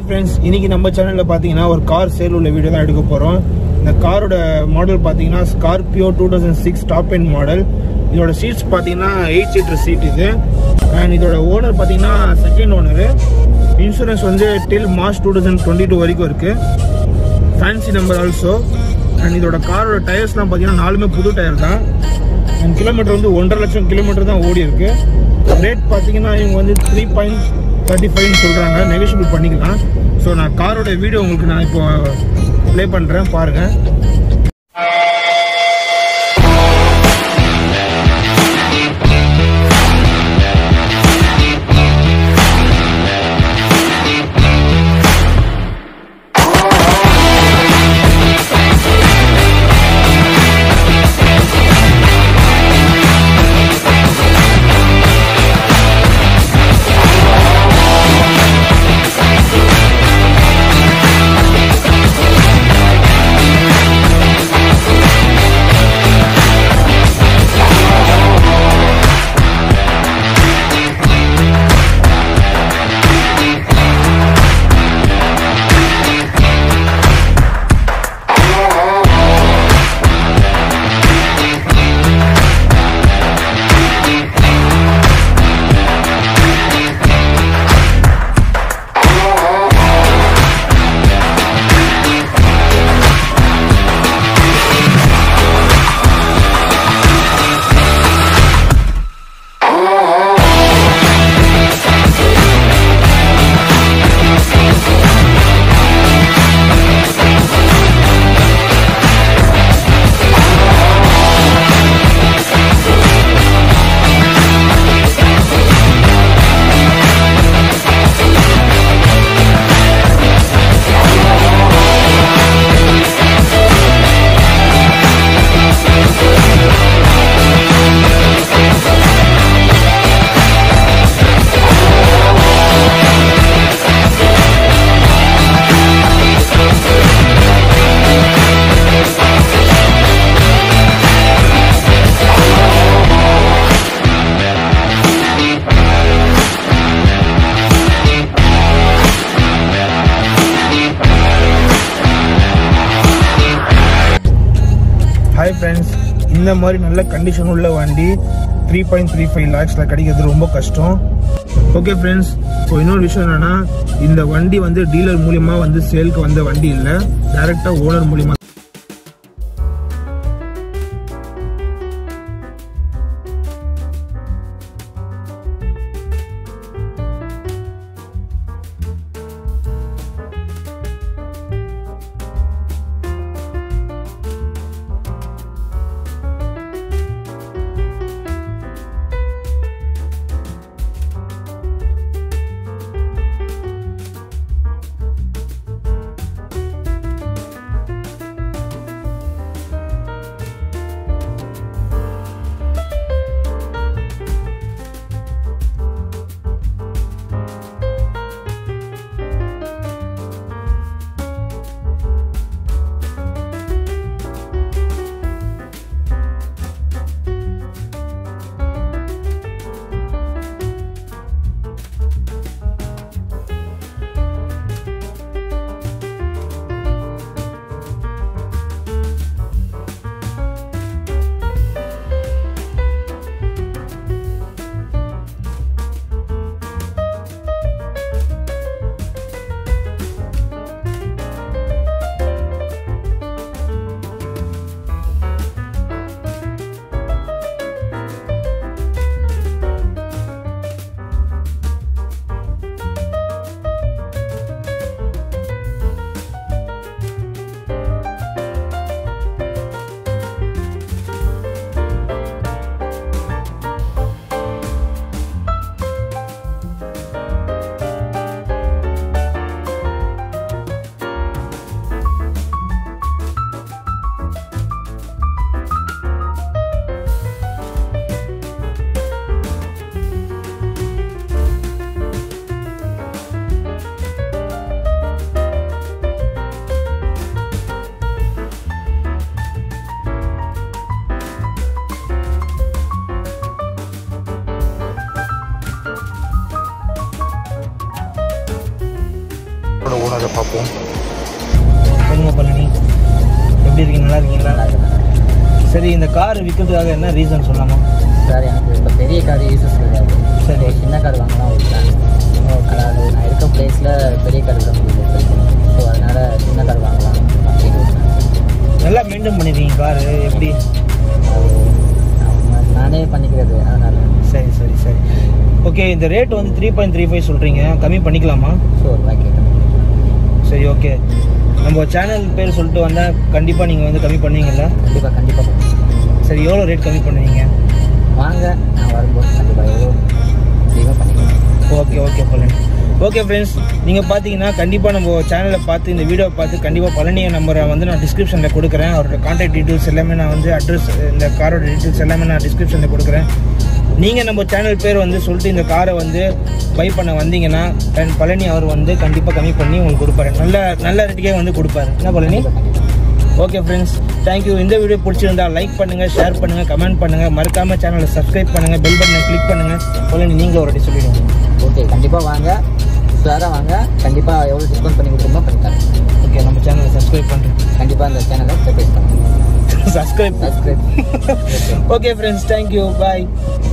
Hi friends இன்னைக்கு நம்ம சேனலில் பார்த்தீங்கன்னா ஒரு கார் சேல் உள்ள வீடியோ தான் எடுக்க போகிறோம் இந்த காரோட மாடல் பார்த்தீங்கன்னா Scorpio two thousand six top end model இதோட சீட்ஸ் பார்த்தீங்கன்னா எயிட் சீட்டர் சீட் இது அண்ட் இதோட ஓனர் பார்த்தீங்கன்னா செகண்ட் ஓனரு இன்சூரன்ஸ் வந்து till March two thousand twenty two வரைக்கும் இருக்குது ஃபேன்சி நம்பர் ஆல்சோ அண்ட் இதோட காரோட டயர்ஸ்லாம் பார்த்தீங்கன்னா நாலுமே புது டயர் தான் அண்ட் கிலோமீட்டர் வந்து ஒன்றரை லட்சம் கிலோமீட்டர் தான் ஓடி இருக்கு ரேட் பார்த்தீங்கன்னா இவங்க வந்து த்ரீ பாயிண்ட் தேர்ட்டி ஃபைவ்னு சொல்கிறாங்க நெகோஷியபிள் பண்ணிக்கலாம் ஸோ நான் காரோட வீடியோ உங்களுக்கு நான் இப்போ ப்ளே பண்ணுறேன் பாருங்கள் ஹாய் ஃப்ரெண்ட்ஸ் இந்த மாதிரி நல்ல கண்டிஷன் உள்ள வண்டி த்ரீ பாயிண்ட் த்ரீ ஃபைவ் லேக்ஸில் கிடைக்கிறது ரொம்ப கஷ்டம் ஓகே ஃப்ரெண்ட்ஸ் இப்போ இன்னொரு விஷயம் என்னன்னா இந்த வண்டி வந்து டீலர் மூலியமா வந்து சேலுக்கு வந்த வண்டி இல்லை டைரெக்டாக ஓனர் மூலியமா வாங்க பார்ப்போம் சொல்லுங்க பழனி எப்படி இருக்கீங்க நல்லா இருக்கீங்களா நல்லா இருக்கு சரி இந்த கார் விற்கிறதுக்காக என்ன ரீசன் சொல்லலாமா சார் எனக்கு இப்போ பெரிய கார் யூசஸ் கிடையாது சரி. ஒரு சின்ன கார் வாங்கலாம் ஒரு பிளான் அதாவது நான் இருக்க பிளேஸில் பெரிய கார் விட முடியல ஸோ அதனால் சின்ன கார் வாங்கலாம் அப்படின்னு ஒரு plan. நல்லா மெயின்டைன் பண்ணிருக்கீங்க கார் எப்படி அது நம்ம நானே பண்ணிக்கிறது அதனால் சரி சரி சரி ஓகே இந்த ரேட் வந்து த்ரீ பாயிண்ட் த்ரீ ஃபைவ் சொல்கிறீங்க கம்மி பண்ணிக்கலாமா ஸோ ஒரு ரூபாய் கேட்கணும் சரி ஓகே நம்ம சேனல் பேர் சொல்லிட்டு வந்தால் கண்டிப்பாக நீங்கள் வந்து கம்மி பண்ணுவீங்கல்ல கண்டிப்பாக கண்டிப்பாக சரி எவ்வளோ ரேட் கம்மி பண்ணுவீங்க வாங்க நான் வரும்போது கண்டிப்பாக எவ்வளோ அதிகமாக பண்ணிக்கலாம் okay okay Palani okay friends நீங்கள் பார்த்தீங்கன்னா கண்டிப்பாக நம்ம சேனலில் பார்த்து இந்த வீடியோவை பார்த்து கண்டிப்பாக பழனிய நம்பரை வந்து நான் டிஸ்கிரிப்ஷனில் கொடுக்குறேன் அவரோட கான்டாக்ட் டீட்டெயில்ஸ் எல்லாமே நான் வந்து அட்ரஸ் இந்த காரோட டீட்டெயில்ஸ் எல்லாமே நான் டிஸ்கிரிப்ஷனில் கொடுக்குறேன் நீங்கள் நம்ம சேனல் பேர் வந்து சொல்லிட்டு இந்த காரை வந்து பை பண்ண வந்தீங்கன்னா and பழனி அவர் வந்து கண்டிப்பாக கம்மி பண்ணி உங்களுக்கு கொடுப்பாரு நல்ல நல்ல ரேட்டுக்கே வந்து கொடுப்பாரு என்ன பழனி ஓகே ஃப்ரெண்ட்ஸ் தேங்க்யூ இந்த வீடியோ பிடிச்சிருந்தா லைக் பண்ணுங்கள் ஷேர் பண்ணுங்கள் கமெண்ட் பண்ணுங்கள் மறக்காமல் சேனலை சப்ஸ்கிரைப் பண்ணுங்கள் பெல் பட்டனை கிளிக் பண்ணுங்கள் பழனி நீங்களும் ஒரு வாட்டி சொல்லிடுங்க ஓகே கண்டிப்பாக வாங்க சாராக வாங்க கண்டிப்பாக எவ்வளோ டிஸ்கவுண்ட் பண்ணி கொடுக்குறோமோ பண்ணித்தரேன் ஓகே நம்ம சேனலை சப்ஸ்கிரைப் பண்ணுறேன் கண்டிப்பாக இந்த சேனலை சர்ப்ரைஸ் பண்ணுங்க subscribe subscribe okay friends thank you பாய்